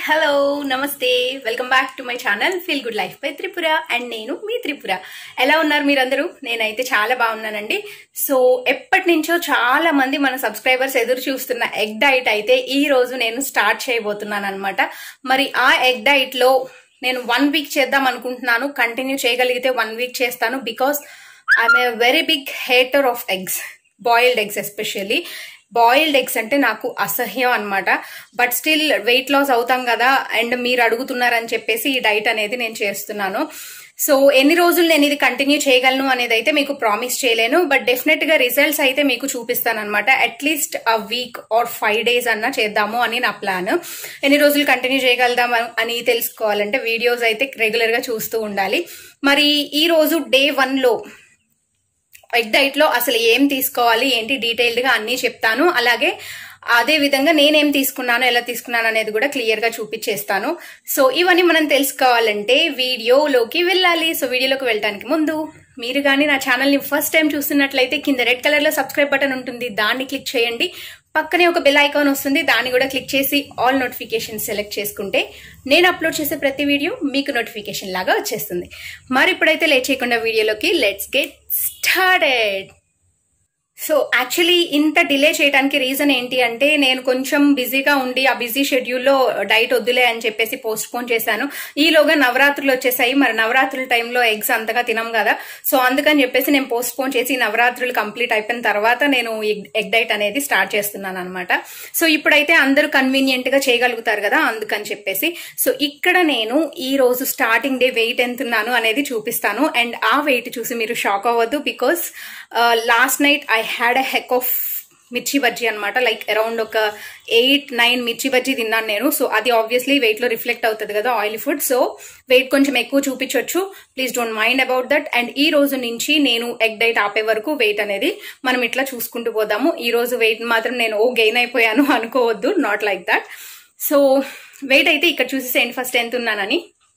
hello నమస్తే welcome back to my channel feel good life by Tripura and నేను మీ త్రిపుర ఎలా ఉన్నారు మీరందరూ నేనైతే చాలా బాగున్నానండి సో ఎప్పటి నుంచో చాలా మంది మన సబ్స్క్రైబర్స్ ఎదురు చూస్తున్న ఎగ్ డైట్ అయితే ఈ రోజు నేను స్టార్ట్ చేయబోతున్నాను అనమాట మరి ఆ ఎగ్ డైట్ లో నేను వన్ వీక్ చేద్దాం అనుకుంటున్నాను కంటిన్యూ చేయగలిగితే వన్ వీక్ చేస్తాను because I'm a very big hater of eggs boiled eggs especially boiled eggs అంటే నాకు అసహ్యం అనమాట బట్ స్టిల్ వెయిట్ లాస్ అవుతాం కదా అండ్ మీరు అడుగుతున్నారని చెప్పేసి ఈ డైట్ అనేది నేను చేస్తున్నాను సో ఎన్ని రోజులు నేను ఇది కంటిన్యూ చేయగలను అనేది అయితే మీకు ప్రామిస్ చేయలేను బట్ డెఫినెట్ గా రిజల్ట్స్ అయితే మీకు చూపిస్తాను అనమాట at least a week or five days అన్నా చేద్దాము అని నా ప్లాన్ ఎన్ని రోజులు కంటిన్యూ చేయగలుగుదాం అని తెలుసుకోవాలంటే వీడియోస్ అయితే రెగ్యులర్ గా చూస్తూ ఉండాలి మరి ఈ రోజు డే వన్ లో ఎగ్ డైట్ లో అసలు ఏం తీసుకోవాలి ఏంటి డీటెయిల్డ్ గా అన్ని చెప్తాను అలాగే అదే విధంగా నేనేం తీసుకున్నాను ఎలా తీసుకున్నాను అనేది కూడా క్లియర్ గా చూపించేస్తాను సో ఇవన్నీ మనం తెలుసుకోవాలంటే వీడియోలోకి వెళ్ళాలి సో వీడియోలోకి వెళ్ళడానికి ముందు మీరు కానీ నా ఛానల్ని ఫస్ట్ టైం చూస్తున్నట్లయితే కింద రెడ్ కలర్ లో సబ్స్క్రైబ్ బటన్ ఉంటుంది దాన్ని క్లిక్ చేయండి పక్కనే ఒక బెల్ ఐకాన్ వస్తుంది దాన్ని కూడా క్లిక్ చేసి ఆల్ నోటిఫికేషన్ సెలెక్ట్ చేసుకుంటే నేను అప్లోడ్ చేసే ప్రతి వీడియో మీకు నోటిఫికేషన్ లాగా వచ్చేస్తుంది మరి ఇప్పుడైతే లేట్ చేయకుండా వీడియోలోకి let's get started so actually ఇంత డిలే చేయడానికి రీజన్ ఏంటి అంటే నేను కొంచెం బిజీగా ఉండి ఆ బిజీ షెడ్యూల్లో డైట్ వద్దులే అని చెప్పేసి పోస్ట్ పోన్ చేశాను ఈలోగా నవరాత్రులు వచ్చేసాయి మరి నవరాత్రుల టైంలో ఎగ్స్ అంతగా తినం కదా సో అందుకని చెప్పేసి నేను పోస్ట్ పోన్ చేసి నవరాత్రులు కంప్లీట్ అయిపోయిన తర్వాత నేను ఎగ్ డైట్ అనేది స్టార్ట్ చేస్తున్నాను అనమాట సో ఇప్పుడైతే అందరూ కన్వీనియంట్ గా చేయగలుగుతారు కదా అందుకని చెప్పేసి సో ఇక్కడ నేను ఈ రోజు స్టార్టింగ్ డే వెయిట్ ఎంత ఉన్నాను అనేది చూపిస్తాను అండ్ ఆ వెయిట్ చూసి మీరు షాక్ అవ్వద్దు because last night I had a heck of mirchi bajji అనమాట లైక్ అరౌండ్ ఒక ఎయిట్ నైన్ మిర్చి బజ్జీ తిన్నాను నేను సో అది ఆబ్వియస్లీ వెయిట్ లో రిఫ్లెక్ట్ అవుతుంది కదా ఆయిల్ ఫుడ్ సో వెయిట్ కొంచెం ఎక్కువ చూపించవచ్చు please don't mind about that and ఈ రోజు నుంచి నేను ఎగ్ డైట్ ఆపే వరకు వెయిట్ అనేది మనం ఇట్లా చూసుకుంటూ పోదాము ఈ రోజు వెయిట్ మాత్రం నేను ఓ గెయిన్ అయిపోయాను అనుకోవద్దు not like that so weight అయితే ఇక్కడ చూసేసేయండి ఫస్ట్ ఎంత ఉన్నానని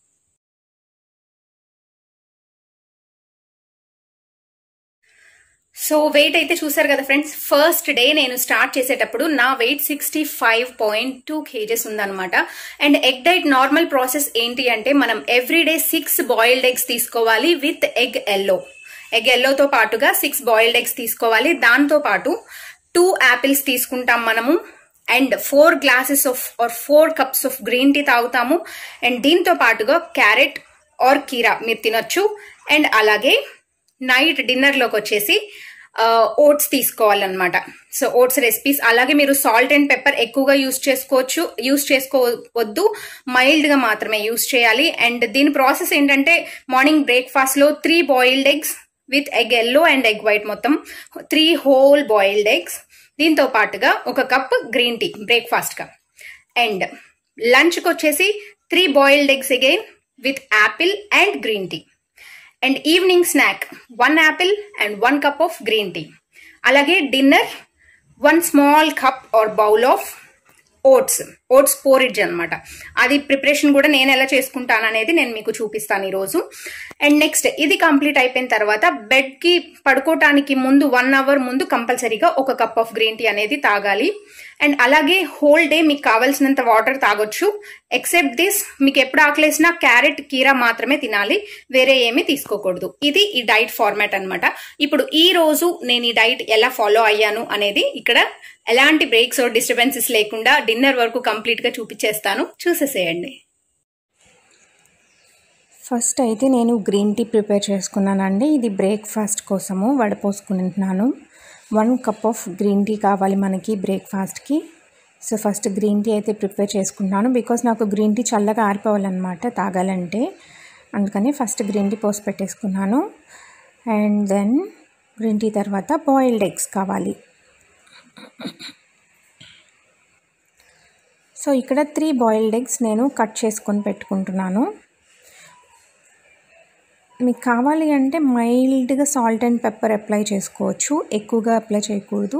సో వెయిట్ అయితే చూసారు కదా ఫ్రెండ్స్ ఫస్ట్ డే నేను స్టార్ట్ చేసేటప్పుడు నా weight sixty five point two kgs ఉందన్నమాట and egg diet normal process ఏంటి అంటే మనం every day six boiled eggs తీసుకోవాలి విత్ ఎగ్ ఎల్లో ఎగ్ ఎల్లోతో పాటుగా సిక్స్ బాయిల్డ్ ఎగ్స్ తీసుకోవాలి దాంతో పాటు టూ యాపిల్స్ తీసుకుంటాం మనము and four glasses of or four cups of green tea తాగుతాము అండ్ దీంతో పాటుగా క్యారెట్ ఆర్ కీరా మీరు తినొచ్చు అండ్ అలాగే నైట్ డిన్నర్లోకి వచ్చేసి ఓట్స్ తీసుకోవాలన్నమాట సో ఓట్స్ రెసిపీస్ అలాగే మీరు సాల్ట్ అండ్ పెప్పర్ ఎక్కువగా యూస్ చేసుకోవచ్చు యూస్ చేసుకోవద్దు మైల్డ్ గా మాత్రమే యూస్ చేయాలి అండ్ దీని ప్రాసెస్ ఏంటంటే మార్నింగ్ బ్రేక్ఫాస్ట్ లో three boiled eggs with egg yellow and egg white మొత్తం త్రీ హోల్ బాయిల్డ్ ఎగ్స్ దీంతో పాటుగా ఒక కప్ గ్రీన్ టీ బ్రేక్ఫాస్ట్ గా అండ్ లంచ్కి వచ్చేసి three boiled eggs again with apple and green tea and evening snack one apple and one cup of green tea అలాగే dinner one small cup or bowl of oats oats porridge అనమాట అది preparation కూడా నేను ఎలా చేసుకుంటాను అనేది నేను మీకు చూపిస్తాను ఈరోజు అండ్ నెక్స్ట్ ఇది కంప్లీట్ అయిపోయిన తర్వాత బెడ్కి పడుకోవటానికి ముందు వన్ అవర్ ముందు కంపల్సరీగా ఒక కప్ ఆఫ్ గ్రీన్ టీ అనేది తాగాలి అండ్ అలాగే హోల్ డే మీకు కావాల్సినంత వాటర్ తాగొచ్చు ఎక్సెప్ట్ దిస్ మీకు ఎప్పుడు ఆకలేసినా క్యారెట్ కీరా మాత్రమే తినాలి వేరే ఏమీ తీసుకోకూడదు ఇది ఈ డైట్ ఫార్మాట్ అనమాట ఇప్పుడు ఈ రోజు నేను ఈ డైట్ ఎలా ఫాలో అయ్యాను అనేది ఇక్కడ ఎలాంటి బ్రేక్స్ డిస్టర్బెన్సెస్ లేకుండా డిన్నర్ వరకు కంప్లీట్ గా చూపించేస్తాను చూసేసేయండి ఫస్ట్ అయితే నేను గ్రీన్ టీ ప్రిపేర్ చేసుకున్నానండి ఇది బ్రేక్ఫాస్ట్ కోసము వడపోసుకుంటున్నాను one cup of green tea కావాలి మనకి బ్రేక్ఫాస్ట్కి సో ఫస్ట్ గ్రీన్ టీ అయితే ప్రిపేర్ చేసుకుంటున్నాను బికాస్ నాకు గ్రీన్ టీ చల్లగా ఆరిపోవాలన్నమాట తాగాలంటే అందుకని ఫస్ట్ గ్రీన్ టీ పోసి పెట్టేసుకున్నాను అండ్ దెన్ గ్రీన్ టీ తర్వాత బాయిల్డ్ ఎగ్స్ కావాలి సో ఇక్కడ త్రీ బాయిల్డ్ ఎగ్స్ నేను కట్ చేసుకొని పెట్టుకుంటున్నాను మీకు కావాలి అంటే మైల్డ్గా సాల్ట్ అండ్ పెప్పర్ అప్లై చేసుకోవచ్చు ఎక్కువగా అప్లై చేయకూడదు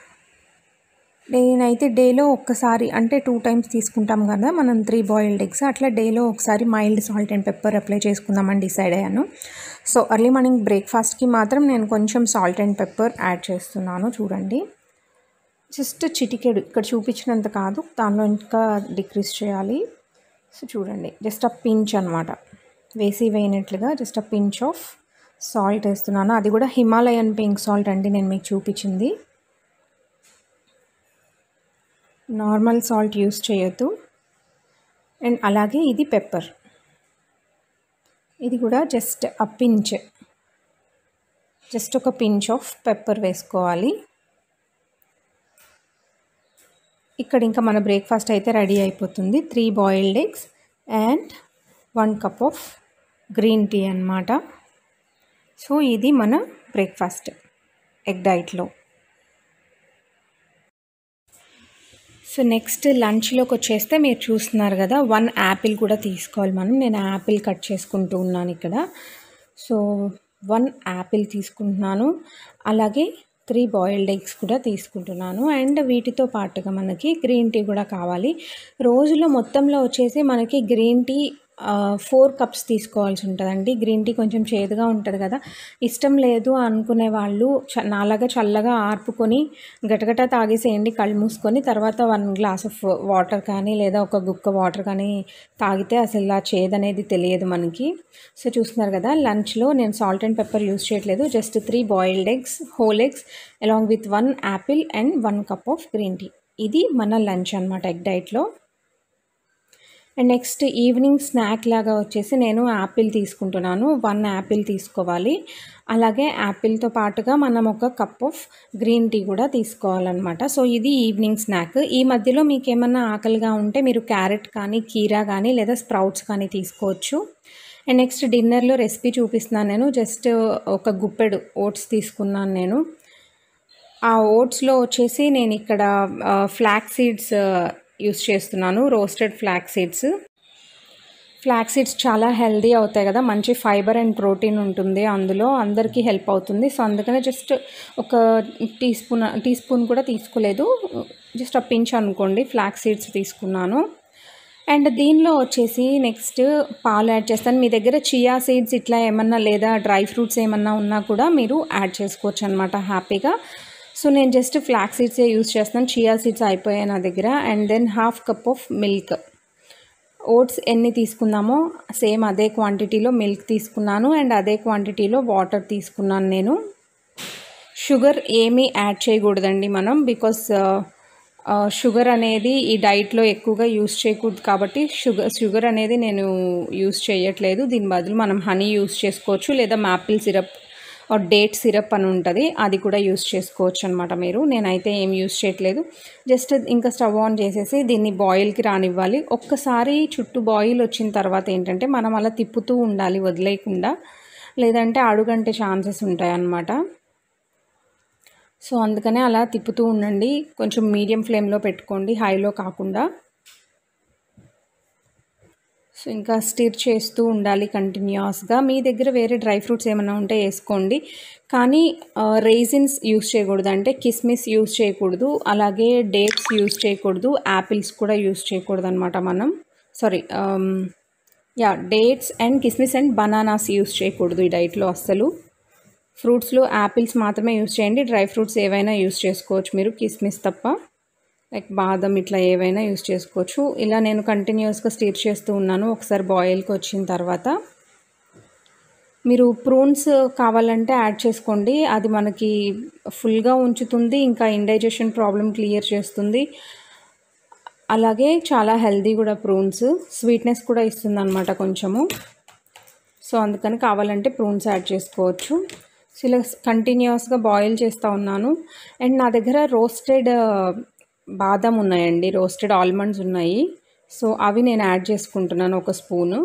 నేనైతే డేలో ఒక్కసారి అంటే టూ టైమ్స్ తీసుకుంటాం కదా మనం త్రీ బాయిల్డ్ ఎగ్స్ అట్లా డేలో ఒకసారి mild salt and pepper apply చేసుకుందామని డిసైడ్ అయ్యాను సో ఎర్లీ మార్నింగ్ బ్రేక్ఫాస్ట్కి మాత్రం నేను కొంచెం సాల్ట్ అండ్ పెప్పర్ యాడ్ చేస్తున్నాను చూడండి జస్ట్ చిటికెడు ఇక్కడ చూపించినంత కాదు దానిలో ఇంకా డిక్రీస్ చేయాలి సో చూడండి జస్ట్ ఆ పించ్ అనమాట వేసి వేయనట్లుగా just a pinch of salt వేస్తున్నాను అది కూడా హిమాలయన్ పింక్ సాల్ట్ అండి నేను మీకు చూపించింది నార్మల్ సాల్ట్ యూస్ చేయొద్దు అండ్ అలాగే ఇది పెప్పర్ ఇది కూడా జస్ట్ ఆ పించ్ జస్ట్ ఒక పించ్ ఆఫ్ పెప్పర్ వేసుకోవాలి ఇక్కడ ఇంకా మన బ్రేక్ఫాస్ట్ అయితే రెడీ అయిపోతుంది three boiled eggs and one cup of green tea అనమాట సో ఇది మన బ్రేక్ఫాస్ట్ ఎగ్ డైట్లో సో నెక్స్ట్ లంచ్లోకి వచ్చేస్తే మీరు చూస్తున్నారు కదా వన్ యాపిల్ కూడా తీసుకోవాలి మనం నేను యాపిల్ కట్ చేసుకుంటూ ఉన్నాను ఇక్కడ సో వన్ యాపిల్ తీసుకుంటున్నాను అలాగే త్రీ బాయిల్డ్ ఎగ్స్ కూడా తీసుకుంటున్నాను అండ్ వీటితో పాటుగా మనకి గ్రీన్ టీ కూడా కావాలి రోజులో మొత్తంలో వచ్చేసి మనకి గ్రీన్ టీ ఫోర్ కప్స్ తీసుకోవాల్సి ఉంటుందండి గ్రీన్ టీ కొంచెం చేదుగా ఉంటుంది కదా ఇష్టం లేదు అనుకునే వాళ్ళు చ నాలాగా చల్లగా ఆర్పుకొని గటగట తాగేసేయండి కళ్ళు మూసుకొని తర్వాత వన్ గ్లాస్ ఆఫ్ వాటర్ కానీ లేదా ఒక గుక్క వాటర్ కానీ తాగితే అసలు ఆ చేదు అనేది తెలియదు మనకి సో చూస్తున్నారు కదా లంచ్లో నేను సాల్ట్ అండ్ పెప్పర్ యూస్ చేయట్లేదు just three boiled eggs whole eggs along with one apple and one cup of green tea ఇది మన లంచ్ అనమాట ఎగ్ డైట్లో అండ్ నెక్స్ట్ ఈవినింగ్ స్నాక్ లాగా వచ్చేసి నేను యాపిల్ తీసుకుంటున్నాను వన్ యాపిల్ తీసుకోవాలి అలాగే యాపిల్తో పాటుగా మనం ఒక కప్ ఆఫ్ గ్రీన్ టీ కూడా తీసుకోవాలన్నమాట సో ఇది ఈవినింగ్ స్నాక్ ఈ మధ్యలో మీకు ఏమన్నా ఆకలిగా ఉంటే మీరు క్యారెట్ కానీ కీరా కానీ లేదా స్ప్రౌట్స్ కానీ తీసుకోవచ్చు అండ్ నెక్స్ట్ డిన్నర్లో రెసిపీ చూపిస్తున్నాను నేను జస్ట్ ఒక గుప్పెడు ఓట్స్ తీసుకున్నాను నేను ఆ ఓట్స్లో వచ్చేసి నేను ఇక్కడ ఫ్లాక్ సీడ్స్ యూస్ చేస్తున్నాను roasted flax seeds flax seeds చాలా హెల్దీ అవుతాయి కదా మంచి ఫైబర్ అండ్ ప్రోటీన్ ఉంటుంది అందులో అందరికీ హెల్ప్ అవుతుంది సో అందుకనే జస్ట్ ఒక టీ స్పూన్ టీ స్పూన్ కూడా తీసుకోలేదు జస్ట్ ఆ పించ్ అనుకోండి ఫ్లాక్ సీడ్స్ తీసుకున్నాను అండ్ దీనిలో వచ్చేసి నెక్స్ట్ పాలు యాడ్ చేస్తాను మీ దగ్గర చియా సీడ్స్ ఇట్లా ఏమన్నా లేదా డ్రై ఫ్రూట్స్ ఏమన్నా ఉన్నా కూడా మీరు యాడ్ చేసుకోవచ్చు అనమాట హ్యాపీగా సో నేను జస్ట్ ఫ్లాక్ సీడ్సే యూస్ చేస్తాను చియా సీడ్స్ అయిపోయాయి నా దగ్గర and then half cup of milk oats ఎన్ని తీసుకున్నామో సేమ్ అదే క్వాంటిటీలో మిల్క్ తీసుకున్నాను అండ్ అదే క్వాంటిటీలో వాటర్ తీసుకున్నాను నేను షుగర్ ఏమీ యాడ్ చేయకూడదండి మనం బికాస్ షుగర్ అనేది ఈ డైట్లో ఎక్కువగా యూస్ చేయకూడదు కాబట్టి షుగర్ షుగర్ అనేది నేను యూస్ చేయట్లేదు దీని బదులు మనం హనీ యూస్ చేసుకోవచ్చు లేదా మాపిల్ సిరప్ డేట్ సిరప్ అని ఉంటుంది అది కూడా యూస్ చేసుకోవచ్చు అనమాట మీరు నేనైతే ఏం యూస్ చేయట్లేదు జస్ట్ ఇంకా స్టవ్ ఆన్ చేసేసి దీన్ని బాయిల్కి రానివ్వాలి ఒక్కసారి చుట్టూ బాయిల్ వచ్చిన తర్వాత ఏంటంటే మనం అలా తిప్పుతూ ఉండాలి వదిలేయకుండా లేదంటే అడుగంటే ఛాన్సెస్ ఉంటాయి అన్నమాట సో అందుకనే అలా తిప్పుతూ ఉండండి కొంచెం మీడియం ఫ్లేమ్లో పెట్టుకోండి హైలో కాకుండా సో ఇంకా స్టిర్ చేస్తూ ఉండాలి కంటిన్యూస్గా మీ దగ్గర వేరే డ్రై ఫ్రూట్స్ ఏమైనా ఉంటే వేసుకోండి కానీ రైజిన్స్ యూస్ చేయకూడదు అంటే కిస్మిస్ యూస్ చేయకూడదు అలాగే డేట్స్ యూస్ చేయకూడదు యాపిల్స్ కూడా యూస్ చేయకూడదు అనమాట మనం సారీ యా డేట్స్ అండ్ కిస్మిస్ అండ్ బనానాస్ యూస్ చేయకూడదు ఈ డైట్లో అస్సలు ఫ్రూట్స్లో యాపిల్స్ మాత్రమే యూస్ చేయండి డ్రై ఫ్రూట్స్ ఏవైనా యూస్ చేసుకోవచ్చు మీరు కిస్మిస్ తప్ప లైక్ బాదం ఇట్లా ఏవైనా యూస్ చేసుకోవచ్చు ఇలా నేను కంటిన్యూస్గా స్టీర్ చేస్తూ ఉన్నాను ఒకసారి బాయిల్కి వచ్చిన తర్వాత మీరు ప్రూన్స్ కావాలంటే యాడ్ చేసుకోండి అది మనకి ఫుల్గా ఉంచుతుంది ఇంకా ఇండైజెషన్ ప్రాబ్లం క్లియర్ చేస్తుంది అలాగే చాలా హెల్దీ కూడా ప్రూన్స్ స్వీట్నెస్ కూడా ఇస్తుంది అనమాట కొంచెము సో అందుకని కావాలంటే ప్రూన్స్ యాడ్ చేసుకోవచ్చు సో ఇలా కంటిన్యూస్గా బాయిల్ చేస్తూ ఉన్నాను అండ్ నా దగ్గర రోస్టెడ్ బాదం ఉన్నాయండి రోస్టెడ్ ఆల్మండ్స్ ఉన్నాయి సో అవి నేను యాడ్ చేసుకుంటున్నాను ఒక spoon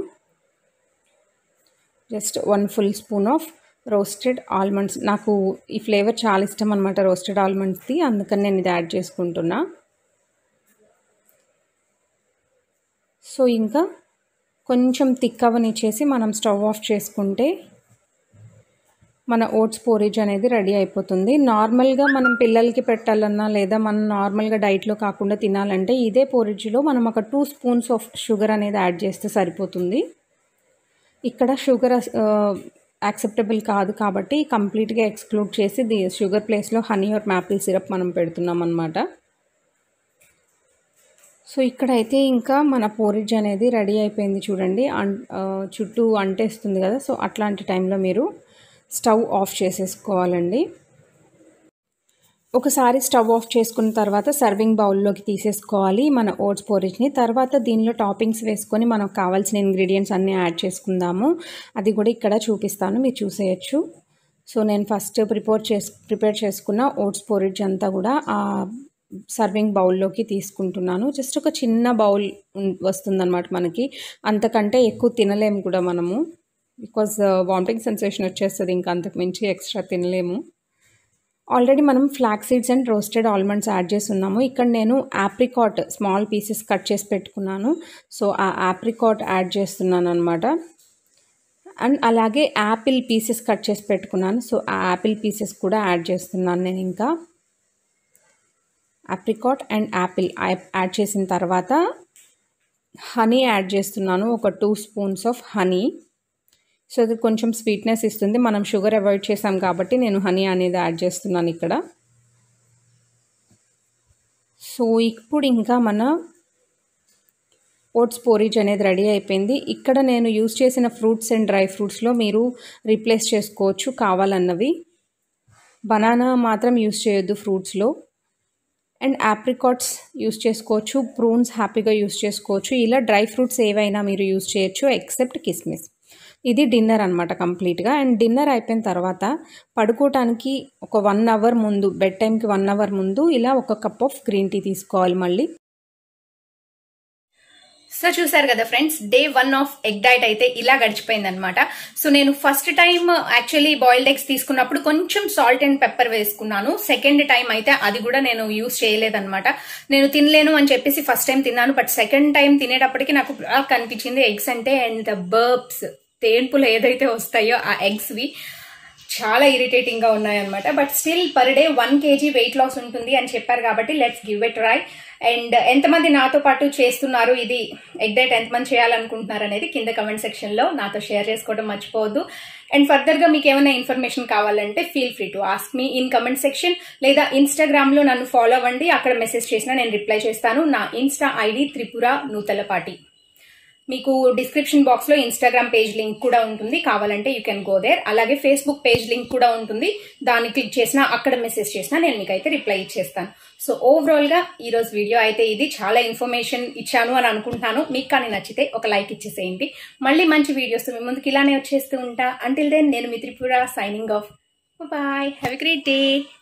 just one full spoon of roasted almonds నాకు ఈ ఫ్లేవర్ చాలా ఇష్టం అనమాట రోస్టెడ్ ఆల్మండ్స్ది అందుకని నేను ఇది యాడ్ చేసుకుంటున్నా సో ఇంకా కొంచెం థిక్ అవనిచ్చేసి మనం స్టవ్ ఆఫ్ చేసుకుంటే మన ఓట్స్ పోరేజ్ అనేది రెడీ అయిపోతుంది నార్మల్గా మనం పిల్లలకి పెట్టాలన్నా లేదా మనం నార్మల్గా డైట్లో కాకుండా తినాలంటే ఇదే పోరేజ్లో మనం ఒక టూ స్పూన్స్ ఆఫ్ షుగర్ అనేది యాడ్ చేస్తే సరిపోతుంది ఇక్కడ షుగర్ యాక్సెప్టబుల్ కాదు కాబట్టి కంప్లీట్గా ఎక్స్క్లూడ్ చేసి ది షుగర్ ప్లేస్లో హనీ ఆర్ మ్యాపిల్ సిరప్ మనం పెడుతున్నాం అనమాట సో ఇక్కడైతే ఇంకా మన పోరిజ్ అనేది రెడీ అయిపోయింది చూడండి అన్ ఆ, చుట్టూ అంటేస్తుంది కదా సో అట్లాంటి టైంలో మీరు స్టవ్ ఆఫ్ చేసేసుకోవాలండి ఒకసారి స్టవ్ ఆఫ్ చేసుకున్న తర్వాత సర్వింగ్ బౌల్లోకి తీసేసుకోవాలి మన ఓట్స్ పోరిజ్ని తర్వాత దీనిలో టాపింగ్స్ వేసుకొని మనకు కావాల్సిన ఇంగ్రీడియంట్స్ అన్నీ యాడ్ చేసుకుందాము అది కూడా ఇక్కడ చూపిస్తాను మీరు చూసేయచ్చు సో నేను ఫస్ట్ ప్రిపేర్ చేసు ప్రిపేర్ చేసుకున్న ఓట్స్ పోరిజ్ అంతా కూడా ఆ సర్వింగ్ బౌల్లోకి తీసుకుంటున్నాను జస్ట్ ఒక చిన్న బౌల్ వస్తుందన్నమాట మనకి అంతకంటే ఎక్కువ తినలేము కూడా మనము బికాజ్ వామిటింగ్ సెన్సేషన్ వచ్చేస్తుంది ఇంకా అంతకు మించి ఎక్స్ట్రా తినలేము ఆల్రెడీ మనం flax seeds and roasted almonds add చేస్తున్నాము ఇక్కడ నేను ఆప్రికాట్ స్మాల్ పీసెస్ కట్ చేసి పెట్టుకున్నాను సో ఆ ఆప్రికాట్ యాడ్ చేస్తున్నాను అనమాట అండ్ అలాగే యాపిల్ పీసెస్ కట్ చేసి పెట్టుకున్నాను సో ఆ యాపిల్ పీసెస్ కూడా యాడ్ చేస్తున్నాను నేను ఇంకా ఆప్రికాట్ అండ్ యాపిల్ యాడ్ చేసిన తర్వాత హనీ యాడ్ చేస్తున్నాను ఒక two spoons of honey so అది కొంచెం స్వీట్నెస్ ఇస్తుంది మనం షుగర్ అవాయిడ్ చేసాం కాబట్టి నేను హనీ అనేది యాడ్ చేస్తున్నాను ఇక్కడ సో ఇప్పుడు ఇంకా మన ఓట్స్ పోరిజ్ అనేది రెడీ అయిపోయింది ఇక్కడ నేను యూస్ చేసిన ఫ్రూట్స్ అండ్ డ్రై ఫ్రూట్స్లో మీరు రీప్లేస్ చేసుకోవచ్చు కావాలన్నవి బనానా మాత్రం యూస్ చేయొద్దు ఫ్రూట్స్లో అండ్ ఆప్రికాట్స్ యూస్ చేసుకోవచ్చు ప్రూన్స్ హ్యాపీగా యూస్ చేసుకోవచ్చు ఇలా డ్రై ఫ్రూట్స్ ఏవైనా మీరు యూస్ చేయొచ్చు ఎక్సెప్ట్ కిస్మిస్ ఇది డిన్నర్ అనమాట కంప్లీట్గా అండ్ డిన్నర్ అయిపోయిన తర్వాత పడుకోవటానికి ఒక వన్ అవర్ ముందు బెడ్ టైంకి వన్ అవర్ ముందు ఇలా ఒక కప్ ఆఫ్ గ్రీన్ టీ తీసుకోవాలి మళ్ళీ సో చూసారు కదా friends day one of egg diet అయితే ఇలా గడిచిపోయింది అనమాట సో నేను first time actually boiled eggs తీసుకున్నప్పుడు కొంచెం సాల్ట్ అండ్ పెప్పర్ వేసుకున్నాను సెకండ్ టైం అయితే అది కూడా నేను యూస్ చేయలేదన్నమాట నేను తినలేను అని చెప్పేసి ఫస్ట్ టైం తిన్నాను బట్ సెకండ్ టైం తినేటప్పటికి నాకు బాగా కనిపించింది ఎగ్స్ అంటే అండ్ బర్బ్స్ తేన్పులు ఏదైతే వస్తాయో ఆ ఎగ్స్వి చాలా ఇరిటేటింగ్ గా ఉన్నాయన్నమాట but still per day one kg weight loss ఉంటుంది అని చెప్పారు కాబట్టి let's give it try and ఎంతమంది నాతో పాటు చేస్తున్నారు ఇది ఎగ్ డైట్ ఎంతమంది చేయాలనుకుంటున్నారు అనేది కింద కమెంట్ సెక్షన్ లో నాతో షేర్ చేసుకోవడం మర్చిపోవద్దు అండ్ ఫర్దర్ గా మీకు ఏమైనా ఇన్ఫర్మేషన్ కావాలంటే feel free to ask me in comment section లేదా ఇన్స్టాగ్రామ్ లో నన్ను ఫాలో అవ్వండి అక్కడ మెసేజ్ చేసినా నేను రిప్లై చేస్తాను నా ఇన్స్టా ఐడి త్రిపుర నూతలపాటి మీకు డిస్క్రిప్షన్ బాక్స్ లో ఇన్స్టాగ్రామ్ పేజ్ లింక్ కూడా ఉంటుంది కావాలంటే యూ కెన్ గో దేర్ అలాగే ఫేస్బుక్ పేజ్ లింక్ కూడా ఉంటుంది దాన్ని క్లిక్ చేసినా అక్కడ మెసేజ్ చేసినా నేను మీకు అయితే రిప్లై ఇచ్చేస్తాను సో ఓవరాల్ గా ఈ రోజు వీడియో అయితే ఇది చాలా ఇన్ఫర్మేషన్ ఇచ్చాను అని అనుకుంటున్నాను మీకు కానీ నచ్చితే ఒక లైక్ ఇచ్చేసేయండి మళ్ళీ మంచి వీడియోస్ మీ ముందుకు ఇలానే వచ్చేస్తూ ఉంటా అంటిల్ దెన్ నేను మీ Tripura signing off bye have a great day